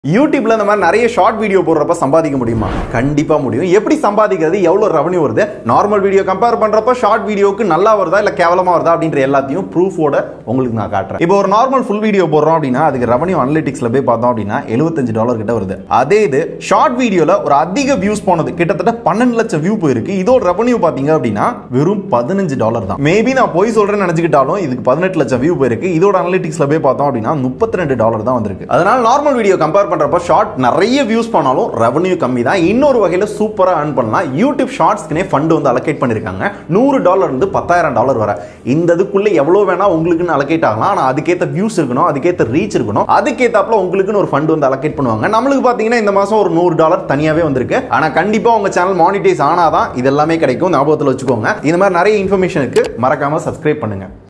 யூடியூப்ல இந்த மாதிரி நிறைய ஷார்ட் வீடியோ போடுறப்ப சம்பாதிக்க முடியுமா கண்டிப்பா முடியும் எப்படி சம்பாதிக்கிறது எவ்வளவு ரெவன்யூ வருது நார்மல் வீடியோ கம்பேர் பண்றப்ப ஷார்ட் வீடியோக்கு நல்லா வருதா இல்ல கேவலமா வருதா அப்படின்ற எல்லாத்தையும் ப்ரூஃபோட உங்களுக்கு நான் காட்டுறேன் இப்போ ஒரு நார்மல் ஃபுல் வீடியோ போடுறோம் அப்படின்னா அதுக்கு ரெவன்யூ அனலிட்டிக்ஸ்ல போய் பார்த்தோம் அப்படின்னா 75 டாலர் கிட்ட வருது அதே இது ஷார்ட் வீடியோல ஒரு அதிக வியூஸ் போனது கிட்டத்தட்ட பன்னெண்டு லட்சம் வியூ போயிருக்கு இதோட ரெவன்யூ பாத்தீங்க அப்படின்னா வெறும் பதினஞ்சு டாலர் தான் மேபி நான் போய் சொல்றேன்னு நினைச்சுக்கிட்டாலும் இதுக்கு பதினெட்டு லட்சம் வியூ போயிருக்கு இதோட அனலிட்டிக்ஸ்ல போய் பார்த்தோம் அப்படின்னா முப்பத்தி ரெண்டு டாலர் தான் வந்திருக்கு அதனால நார்மல் வீடியோ கம்பேர் பண்றப்ப ஷார்ட் நிறைய வியூஸ் பண்ணாலும் ரெவன்யூ கம்மி தான் இன்னொரு வகையில சூப்பரா earn பண்ணலாம் யூடியூப் ஷார்ட்ஸ்க்குனே ஃபண்ட் வந்து அலோகேட் பண்ணிருக்காங்க நூறு டாலர் இருந்து பத்தாயிரம் டாலர் வர இந்த இதுக்குள்ள எவ்வளவு வேணா உங்களுக்குன்னு அலோகேட் ஆகலாம் ஆனா அதுக்கேத்த வியூஸ் இருக்கணும் அதுக்கேத்த ரீச் இருக்கணும் அதுக்கேத்தாப்புல உங்களுக்குன்னு ஒரு ஃபண்ட் வந்து அலோகேட் பண்ணுவாங்க நம்மளுக்கு பாத்தீங்கன்னா இந்த மாசம் ஒரு நூறு டாலர் தனியாவே வந்திருக்கு ஆனா கண்டிப்பா உங்க சேனல் மானிட்டைஸ் ஆனாதான் இது எல்லாமே கிடைக்கும் ஞாபகத்துல வச்சுக்கோங்க இந்த மாதிரி நிறைய இன்ஃபர்மேஷனுக்கு மறக்காம சப்ஸ்கிரைப் பண்ணுங்க